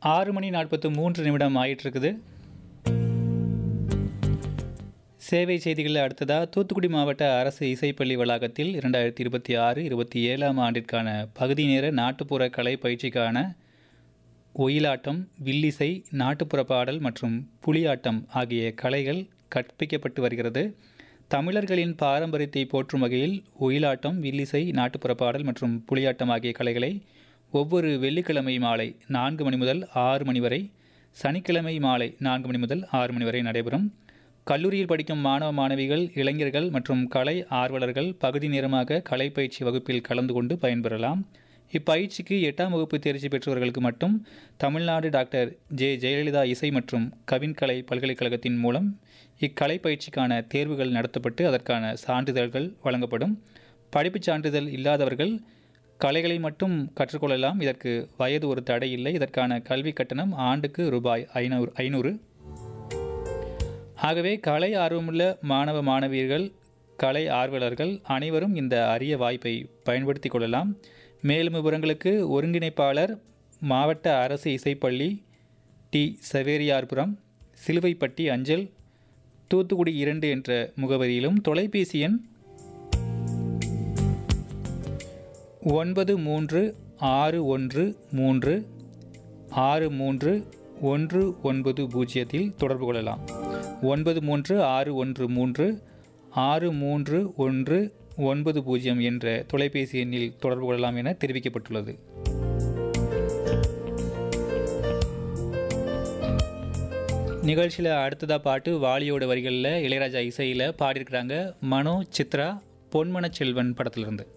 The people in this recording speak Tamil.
ஆறு மணி நாற்பத்து மூன்று நிமிடம் ஆயிட்டிருக்குது சேவை செய்திகளில் அடுத்ததாக தூத்துக்குடி மாவட்ட அரசு இசைப்பள்ளி வளாகத்தில் இரண்டாயிரத்தி இருபத்தி ஆறு இருபத்தி ஏழாம் ஆண்டிற்கான பகுதி நேர நாட்டுப்புற கலை பயிற்சிக்கான ஒயிலாட்டம் வில்லிசை நாட்டுப்புற பாடல் மற்றும் புலியாட்டம் ஆகிய கலைகள் கற்பிக்கப்பட்டு வருகிறது தமிழர்களின் பாரம்பரியத்தை போற்றும் வகையில் ஒயிலாட்டம் வில்லிசை நாட்டுப்புற பாடல் மற்றும் புலியாட்டம் ஆகிய கலைகளை ஒவ்வொரு வெள்ளிக்கிழமை மாலை நான்கு மணி முதல் ஆறு மணி வரை சனிக்கிழமை மாலை நான்கு மணி முதல் ஆறு மணி வரை நடைபெறும் கல்லூரியில் படிக்கும் மாணவ மாணவிகள் இளைஞர்கள் மற்றும் கலை ஆர்வலர்கள் பகுதி நேரமாக கலை பயிற்சி வகுப்பில் கலந்து கொண்டு பயன்பெறலாம் இப்பயிற்சிக்கு எட்டாம் வகுப்பு தேர்ச்சி பெற்றவர்களுக்கு மட்டும் தமிழ்நாடு டாக்டர் ஜே ஜெயலலிதா இசை மற்றும் கவின்கலை பல்கலைக்கழகத்தின் மூலம் இக்கலை பயிற்சிக்கான தேர்வுகள் நடத்தப்பட்டு அதற்கான சான்றிதழ்கள் வழங்கப்படும் படிப்புச் சான்றிதழ் இல்லாதவர்கள் கலைகளை மட்டும் கற்றுக்கொள்ளலாம் இதற்கு வயது ஒரு தடை இல்லை இதற்கான கல்வி கட்டணம் ஆண்டுக்கு ரூபாய் ஐநூறு ஐநூறு ஆகவே கலை ஆர்வமுள்ள மாணவ மாணவியர்கள் கலை ஆர்வலர்கள் அனைவரும் இந்த அரிய வாய்ப்பை பயன்படுத்தி கொள்ளலாம் மேலும் விவரங்களுக்கு ஒருங்கிணைப்பாளர் மாவட்ட அரசு இசைப்பள்ளி டி சவேரியார்புரம் சிலுவைப்பட்டி அஞ்சல் தூத்துக்குடி இரண்டு என்ற முகவரியிலும் தொலைபேசி எண் ஒன்பது மூன்று ஆறு ஒன்று மூன்று ஆறு மூன்று ஒன்று ஒன்பது பூஜ்ஜியத்தில் தொடர்பு கொள்ளலாம் ஒன்பது மூன்று ஆறு ஒன்று மூன்று ஆறு மூன்று ஒன்று ஒன்பது பூஜ்ஜியம் என்ற தொலைபேசி எண்ணில் தொடர்பு கொள்ளலாம் என தெரிவிக்கப்பட்டுள்ளது நிகழ்ச்சியில் அடுத்ததாக பாட்டு வாலியோட வரிகளில் இளையராஜா இசையில் பாடியிருக்கிறாங்க மனோ சித்ரா பொன்மன செல்வன் படத்திலிருந்து